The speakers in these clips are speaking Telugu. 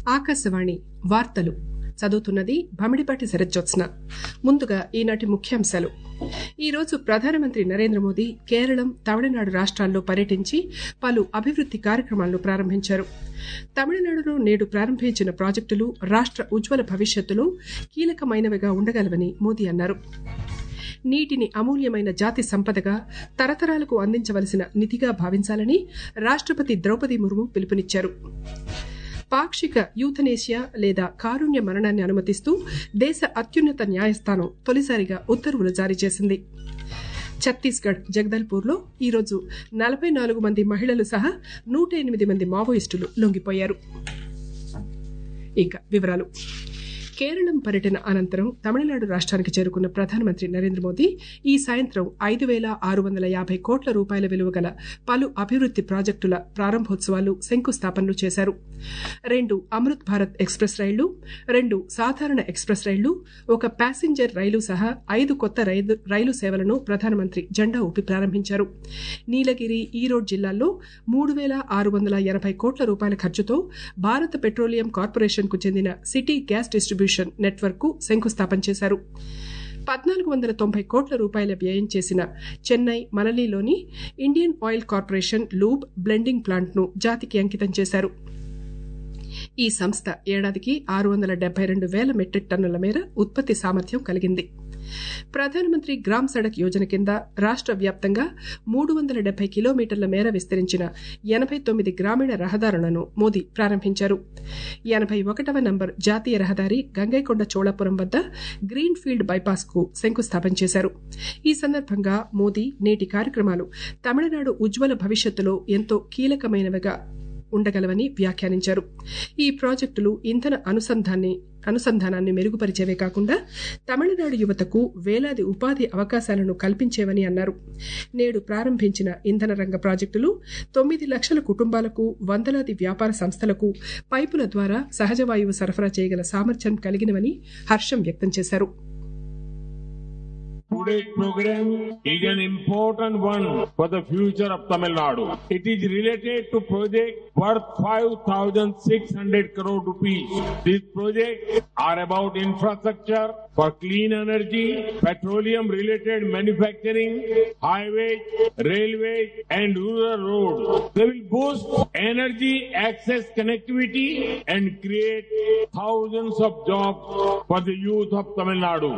ఆకాశవాణి వార్తలు చదువుతున్నది భమిడిపాటి శరజ్జోత్స్న ముందుగా ఈనాటి ముఖ్యాంశాలు ఈ రోజు ప్రధానమంత్రి నరేంద్ర మోదీ కేరళం తమిళనాడు రాష్ట్రాల్లో పర్యటించి పలు అభివృద్ది కార్యక్రమాలను ప్రారంభించారు తమిళనాడులో నేడు ప్రారంభించిన ప్రాజెక్టులు రాష్ట్ర ఉజ్వల భవిష్యత్తులో కీలకమైనవిగా ఉండగలవని మోదీ అన్నారు నీటిని అమూల్యమైన జాతి సంపదగా తరతరాలకు అందించవలసిన నిధిగా భావించాలని రాష్టపతి ద్రౌపది ముర్ము పిలుపునిచ్చారు పాక్షిక యూథనేషియా లేదా కారుణ్య మరణాన్ని అనుమతిస్తూ దేశ అత్యున్నత న్యాయస్థానం తొలిసారిగా ఉత్తర్వులు జారీ చేసింది ఛత్తీస్గఢ్ జగదల్పూర్లో ఈరోజు నలభై నాలుగు మంది మహిళలు సహా నూట ఎనిమిది మంది మావోయిస్టులు లొంగిపోయారు ఇక వివరాలు కేరళం పర్యటన అనంతరం తమిళనాడు రాష్ట్రానికి చేరుకున్న ప్రధానమంత్రి నరేంద్ర మోదీ ఈ సాయంత్రం ఐదు వేల ఆరు వందల యాభై కోట్ల రూపాయల విలువ గల పలు అభివృద్ది ప్రాజెక్టుల ప్రారంభోత్సవాలు శంకుస్థాపనలు చేశారు రెండు అమృత్ భారత్ ఎక్స్ప్రెస్ రైళ్లు రెండు సాధారణ ఎక్స్ప్రెస్ రైళ్లు ఒక ప్యాసింజర్ రైలు సహా ఐదు కొత్త రైలు సేవలను ప్రధానమంత్రి జెండా ఊపి ప్రారంభించారు నీలగిరి ఈరోడ్ జిల్లాల్లో మూడు వేల ఆరు వందల ఎనభై కోట్ల రూపాయల ఖర్చుతో భారత పెట్రోలియం కార్పొరేషన్ కు చెందిన సిటీ గ్యాస్ డిస్ట్రిబ్యూషన్ నెట్వర్క్ కు శంకుస్థాపన చేశారు పద్నాలుగు వందల తొంభై కోట్ల రూపాయల వ్యయం చేసిన చెన్నై మనలీలోని Indian oil corporation lube blending plant ను జాతికి అంకితం చేశారు ఈ సంస్థ ఏడాదికి ఆరు వందల డెబ్బై రెండు వేల మెట్రిక్ టన్నుల మేర ఉత్పత్తి సామర్థ్యం కలిగింది ప్రధానమంత్రి గ్రామ్ సడక్ యోజన కింద రాష్ట్ర వ్యాప్తంగా మూడు వందల డెబ్బై కిలోమీటర్ల మేర విస్తరించిన ఎనభై తొమ్మిది గ్రామీణ రహదారులను మోదీ ప్రారంభించారు ఎనభై ఒకటవ నంబర్ జాతీయ రహదారి గంగైకొండ చోళాపురం వద్ద గ్రీన్ ఫీల్డ్ బైపాస్ కు శంకుస్థాపన చేశారు ఈ సందర్భంగా మోదీ నేటి కార్యక్రమాలు తమిళనాడు ఉజ్వల భవిష్యత్తులో ఎంతో కీలకమైనవిగా ఉండగలవని వ్యాఖ్యానించారు ఈ ప్రాజెక్టులు ఇంధన అనుసంధాన్ని అనుసంధానాన్ని మెరుగుపరిచేవే కాకుండా తమిళనాడు యువతకు వేలాది ఉపాధి అవకాశాలను కల్పించేవని అన్నారు నేడు ప్రారంభించిన ఇంధన రంగ ప్రాజెక్టులు తొమ్మిది లక్షల కుటుంబాలకు వందలాది వ్యాపార సంస్థలకు పైపుల ద్వారా సహజ వాయువు సరఫరా చేయగల సామర్థ్యం కలిగినవని హర్షం వ్యక్తం చేశారు Today's program is an important one for the future of Tamil Nadu. It is related to project worth 5,600 crore rupees. These projects are about infrastructure for clean energy, petroleum related manufacturing, highways, railways and rural roads. They will boost energy access connectivity and create thousands of jobs for the youth of Tamil Nadu.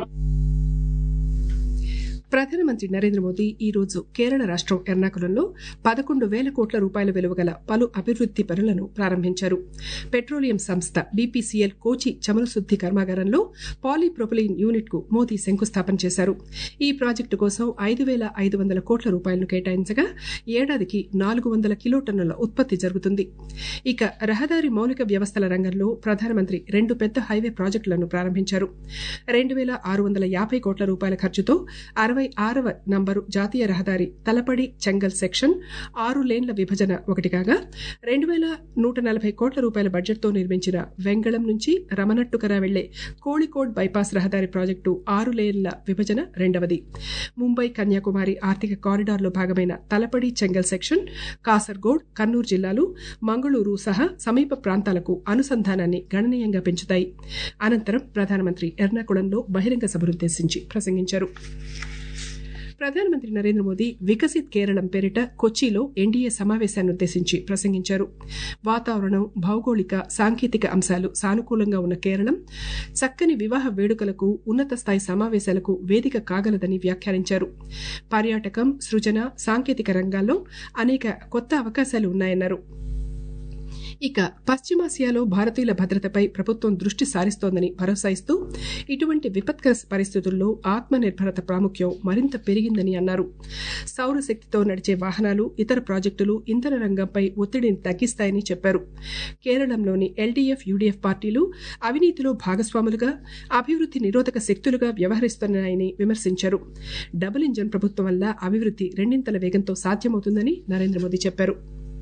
ప్రధానమంత్రి నరేంద్ర మోదీ ఈ రోజు కేరళ రాష్టం ఎర్నాకులంలో పదకొండు వేల కోట్ల రూపాయల విలువ గల పలు అభివృద్ది పనులను ప్రారంభించారు పెట్రోలియం సంస్థ బీపీసీఎల్ కోచి చమురు శుద్ది కర్మాగారంలో పాలీప్రొపిలీన్ యూనిట్ కు మోదీ శంకుస్థాపన చేశారు ఈ ప్రాజెక్టు కోసం ఐదు వేల ఐదు వందల కోట్ల రూపాయలను కేటాయించగా ఏడాదికి నాలుగు వందల కిలోటన్నుల ఉత్పత్తి జరుగుతుంది ఇక రహదారి మౌలిక వ్యవస్థల రంగంలో ప్రధానమంత్రి రెండు పెద్ద హైవే ప్రాజెక్టులను ప్రారంభించారు రెండు వేల ఆరు వందల యాభై కోట్ల రూపాయల ఖర్చుతో అరవై అరవై ఆరవ నంబరు జాతీయ రహదారి తలపడి చెంగల్ సెక్షన్ ఆరు లేన్ల విభజన ఒకటి కాగా రెండు వేల నూట నలభై కోట్ల రూపాయల బడ్జెట్తో నిర్మించిన వెంగళం నుంచి రమనట్టుకర వెళ్లే కోళికోడ్ బైపాస్ రహదారి ప్రాజెక్టు ఆరు లేన్ల విభజన రెండవది ముంబై కన్యాకుమారి ఆర్థిక కారిడార్లో భాగమైన తలపడి చెంగల్ సెక్షన్ కాసర్గోడ్ కన్నూరు జిల్లాలు మంగళూరు సహా సమీప ప్రాంతాలకు అనుసంధానాన్ని గణనీయంగా పెంచుతాయి అనంతరం ప్రధానమంత్రి ఎర్నాకుళంలో బహిరంగ సభనుద్దేశించి ప్రసంగించారు ప్రధానమంత్రి నరేంద్ర మోదీ వికసిత్ కేరళం పేరిట కొచ్చిలో ఎన్డీఏ సమావేశాన్ని ఉద్దేశించి ప్రసంగించారు వాతావరణం భౌగోళిక సాంకేతిక అంశాలు సానుకూలంగా ఉన్న కేరళం చక్కని వివాహ వేడుకలకు ఉన్నత స్థాయి సమావేశాలకు వేదిక కాగలదని వ్యాఖ్యానించారు పర్యాటకం సృజన సాంకేతిక రంగాల్లో అనేక కొత్త అవకాశాలు ఉన్నాయన్నారు ఇక పశ్చిమాసియాలో భారతీయుల భద్రతపై ప్రభుత్వం దృష్టి సారిస్తోందని భరోసా ఇస్తూ ఇటువంటి విపత్కర పరిస్థితుల్లో ఆత్మనిర్భరత ప్రాముఖ్యం మరింత పెరిగిందని అన్నారు సౌరశక్తితో నడిచే వాహనాలు ఇతర ప్రాజెక్టులు ఇంధన రంగంపై ఒత్తిడిని తగ్గిస్తాయని చెప్పారు కేరళంలోని ఎల్డీఎఫ్ యూడీఎఫ్ పార్టీలు అవినీతిలో భాగస్వాములుగా అభివృద్ది నిరోధక శక్తులుగా వ్యవహరిస్తున్నాయని విమర్శించారు డబుల్ ఇంజన్ ప్రభుత్వం వల్ల అభివృద్ది రెండింతల వేగంతో సాధ్యమవుతుందని నరేంద్ర మోదీ చెప్పారు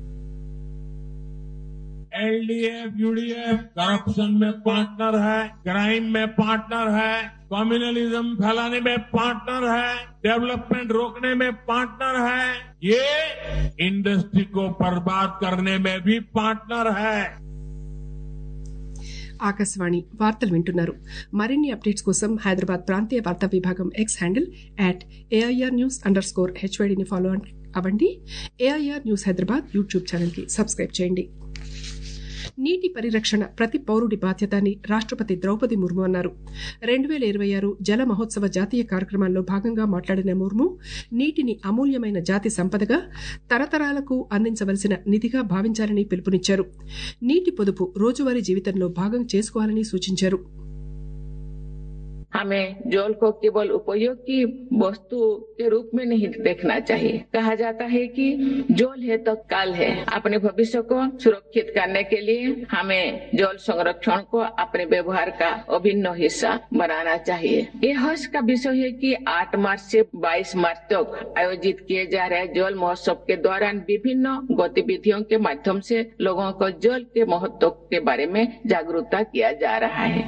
एलडीएफ यूडीएफ करप्शन में पार्टनर है क्राइम में पार्टनर है कम्युनलिज्म फैलाने में पार्टनर है डेवलपमेंट रोकने में पार्टनर है ये इंडस्ट्री को बर्बाद करने में भी पार्टनर है ఆకాశవాణి వార్తలు వింటున్నారు మరిన్ని అప్డేట్స్ కోసం హైదరాబాద్ ప్రాంతీయ వార్తా విభాగం X handle at AIR news under score హెచ్వైడిని ఫాలో అవ్వండి AIR news Hyderabad YouTube channel కి సబ్స్క్రైబ్ చేయండి నీటి పరిరక్షణ ప్రతి పౌరుడి బాధ్యత అని రాష్టపతి ద్రౌపది ముర్ము అన్నారు రెండు వేల ఇరవై ఆరు జల మహోత్సవ జాతీయ కార్యక్రమాల్లో భాగంగా మాట్లాడిన ముర్ము నీటిని అమూల్యమైన జాతి సంపదగా తరతరాలకు అందించవలసిన నిధిగా భావించాలని పిలుపునిచ్చారు నీటి పొదుపు రోజువారీ జీవితంలో భాగం చేసుకోవాలని సూచించారు हमें जल को केवल उपयोग की वस्तु के रूप में नहीं देखना चाहिए कहा जाता है कि जल है तो काल है अपने भविष्य को सुरक्षित करने के लिए हमें जल संरक्षण को अपने व्यवहार का अभिन्न हिस्सा बनाना चाहिए ये हर्ष का विषय है कि 8 मार्च से 22 मार्च तक आयोजित किए जा रहे जल महोत्सव के दौरान विभिन्न गतिविधियों के माध्यम से लोगों को जल के महत्व के बारे में जागरूकता किया जा रहा है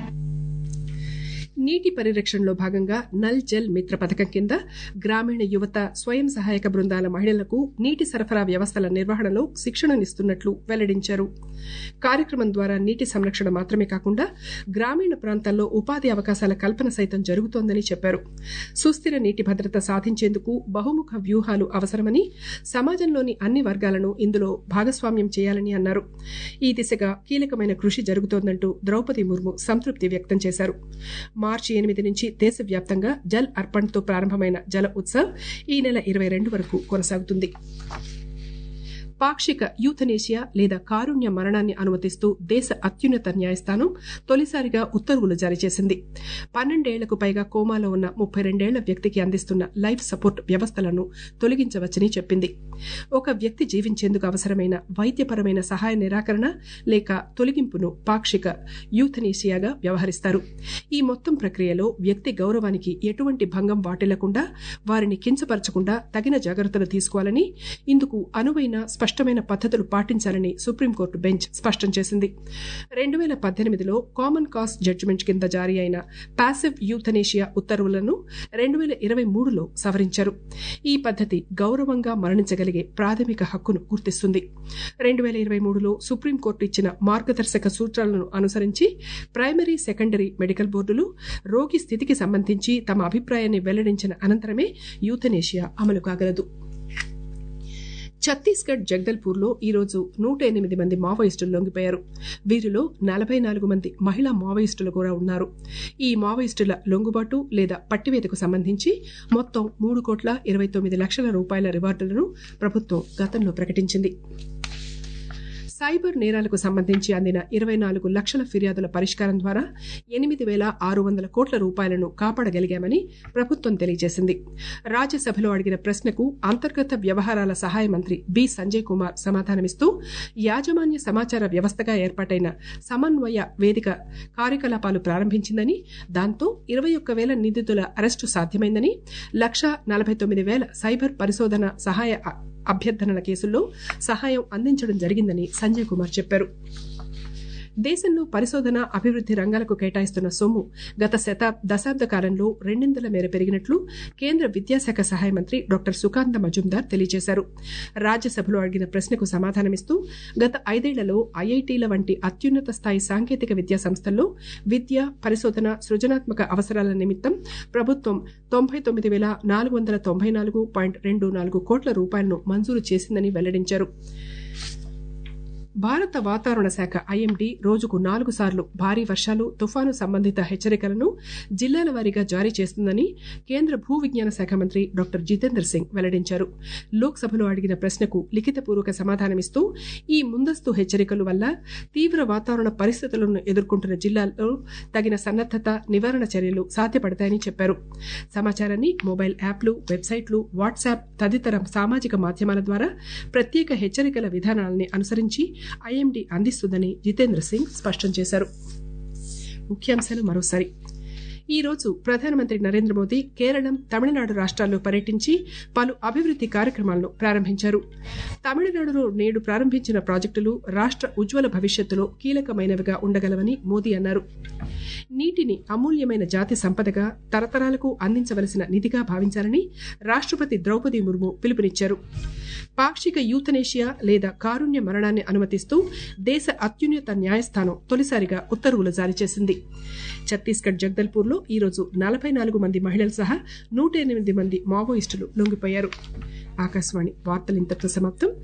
నీటి పరిరక్షణలో భాగంగా నల్ జల్ మిత్ర పథకం కింద గ్రామీణ యువత స్వయం సహాయక బృందాల మహిళలకు నీటి సరఫరా వ్యవస్థల నిర్వహణలో శిక్షణనిస్తున్నట్లు వెల్లడించారు కార్యక్రమం ద్వారా నీటి సంరక్షణ మాత్రమే కాకుండా గ్రామీణ ప్రాంతాల్లో ఉపాధి అవకాశాల కల్పన సైతం జరుగుతోందని చెప్పారు సుస్థిర నీటి భద్రత సాధించేందుకు బహుముఖ వ్యూహాలు అవసరమని సమాజంలోని అన్ని వర్గాలను ఇందులో భాగస్వామ్యం చేయాలని అన్నారు ఈ దిశగా కీలకమైన కృషి జరుగుతోందంటూ ద్రౌపది ముర్ము సంతృప్తి వ్యక్తం చేశారు మార్చి ఎనిమిది నుంచి దేశవ్యాప్తంగా జల్ అర్పణ్తో ప్రారంభమైన జల ఉత్సవ్ ఈ నెల ఇరవై రెండు వరకు కొనసాగుతుంది పాక్షిక యూథనేషియా లేదా కారుణ్య మరణాన్ని అనుమతిస్తూ దేశ అత్యున్నత న్యాయస్థానం తొలిసారిగా ఉత్తర్వులు జారీ చేసింది పన్నెండేళ్లకు పైగా కోమాలో ఉన్న ముప్పై రెండేళ్ల వ్యక్తికి అందిస్తున్న లైఫ్ సపోర్ట్ వ్యవస్థలను తొలగించవచ్చని చెప్పింది ఒక వ్యక్తి జీవించేందుకు అవసరమైన వైద్యపరమైన సహాయ నిరాకరణ లేక తొలగింపును పాక్షిక యూథనేషియాగా వ్యవహరిస్తారు ఈ మొత్తం ప్రక్రియలో వ్యక్తి గౌరవానికి ఎటువంటి భంగం వాటిల్లకుండా వారిని కించపరచకుండా తగిన జాగ్రత్తలు తీసుకోవాలని ఇందుకు అనువైన స్పష్టమైన పద్ధతులు పాటించాలని సుప్రీంకోర్టు బెంచ్ స్పష్టం చేసింది రెండు వేల పద్దెనిమిదిలో కామన్ కాస్ జడ్జిమెంట్ కింద జారీ అయిన పాసివ్ యూథనేషియా ఉత్తర్వులను రెండు వేల ఇరవై మూడులో సవరించారు ఈ పద్ధతి గౌరవంగా మరణించగలిగే ప్రాథమిక హక్కును గుర్తిస్తుంది రెండు వేల ఇరవై మూడులో సుప్రీంకోర్టు ఇచ్చిన మార్గదర్శక సూత్రాలను అనుసరించి ప్రైమరీ సెకండరీ మెడికల్ బోర్డులు రోగి స్థితికి సంబంధించి తమ అభిప్రాయాన్ని వెల్లడించిన అనంతరమే యూథనేషియా అమలు కాగలదు ఛత్తీస్గఢ్ జగదల్పూర్ లో ఈరోజు నూట ఎనిమిది మంది మావోయిస్టులు లొంగిపోయారు వీరిలో నలభై నాలుగు మంది మహిళా మావోయిస్టులు కూడా ఉన్నారు ఈ మావోయిస్టుల లొంగుబాటు లేదా పట్టివేతకు సంబంధించి మొత్తం మూడు కోట్ల ఇరవై తొమ్మిది లక్షల రూపాయల రివార్డులను ప్రభుత్వం గతంలో ప్రకటించింది సైబర్ నేరాలకు సంబంధించి అందిన ఇరవై నాలుగు లక్షల ఫిర్యాదుల పరిష్కారం ద్వారా ఎనిమిది వేల ఆరు వందల కోట్ల రూపాయలను కాపాడగలిగామని ప్రభుత్వం తెలియజేసింది రాజ్యసభలో అడిగిన ప్రశ్నకు అంతర్గత వ్యవహారాల సహాయ మంత్రి బి సంజయ్ కుమార్ సమాధానమిస్తూ యాజమాన్య సమాచార వ్యవస్థగా ఏర్పాటైన సమన్వయ వేదిక కార్యకలాపాలు ప్రారంభించిందని దాంతో ఇరవై ఒక్క వేల నిందితుల అరెస్టు సాధ్యమైందని లక్ష నలభై తొమ్మిది వేల సైబర్ పరిశోధన సహాయ అభ్యర్థనల కేసుల్లో సహాయం అందించడం జరిగిందని సంజయ్ కుమార్ చెప్పారు దేశంలో పరిశోధన అభివృద్ది రంగాలకు కేటాయిస్తున్న సొమ్ము గత శతా దశాబ్ద కాలంలో రెండింతల మేర పెరిగినట్లు కేంద్ర విద్యాశాఖ సహాయ మంత్రి డాక్టర్ సుకాంత మజుందార్ తెలియజేశారు రాజ్యసభలో అడిగిన ప్రశ్నకు సమాధానమిస్తూ గత ఐదేళ్లలో ఐఐటీల వంటి అత్యున్నత స్థాయి సాంకేతిక విద్యా సంస్థల్లో విద్య పరిశోధన సృజనాత్మక అవసరాల నిమిత్తం ప్రభుత్వం తొంభై తొమ్మిది వేల నాలుగు వందల తొంభై నాలుగు పాయింట్ రెండు నాలుగు కోట్ల రూపాయలను మంజూరు చేసిందని వెల్లడించారు భారత వాతావరణ శాఖ ఐఎండీ రోజుకు నాలుగు సార్లు భారీ వర్షాలు తుఫాను సంబంధిత హెచ్చరికలను జిల్లాల వారీగా జారీ చేస్తుందని కేంద్ర భూ విజ్ఞాన శాఖ మంత్రి డాక్టర్ జితేందర్ సింగ్ వెల్లడించారు లోక్సభలో అడిగిన ప్రశ్నకు లిఖితపూర్వక సమాధానమిస్తూ ఈ ముందస్తు హెచ్చరికల వల్ల తీవ్ర వాతావరణ పరిస్థితులను ఎదుర్కొంటున్న జిల్లాల్లో తగిన సన్నద్దత నివారణ చర్యలు సాధ్యపడతాయని చెప్పారు సమాచారాన్ని మొబైల్ యాప్లు వెబ్సైట్లు వాట్సాప్ తదితర సామాజిక మాధ్యమాల ద్వారా ప్రత్యేక హెచ్చరికల విధానాలని అనుసరించి ఐఎండీ అందిస్తుందని జితేంద్ర సింగ్ స్పష్టం చేశారు ముఖ్యాంశాలు మరోసారి ఈ రోజు ప్రధానమంత్రి నరేంద్ర మోదీ కేరళం తమిళనాడు రాష్ట్రాల్లో పర్యటించి పలు అభివృద్ది కార్యక్రమాలను ప్రారంభించారు తమిళనాడులో నేడు ప్రారంభించిన ప్రాజెక్టులు రాష్ట్ర ఉజ్వల భవిష్యత్తులో కీలకమైనవిగా ఉండగలవని మోదీ అన్నారు నీటిని అమూల్యమైన జాతి సంపదగా తరతరాలకు అందించవలసిన నిధిగా భావించాలని రాష్ట్రపతి ద్రౌపది ముర్ము పిలుపునిచ్చారు పాక్షిక యూథనేషియా లేదా కారుణ్య మరణాన్ని అనుమతిస్తూ దేశ అత్యున్నత న్యాయస్థానం తొలిసారిగా ఉత్తర్వులు జారీ చేసింది ఛత్తీస్గఢ్ జగదల్పూర్లో ఈరోజు నలభై నాలుగు మంది మహిళలు సహా నూట ఎనిమిది మంది మావోయిస్టులు లొంగిపోయారు ఆకాశవాణి వార్తలు ఇంతటితో సమాప్తం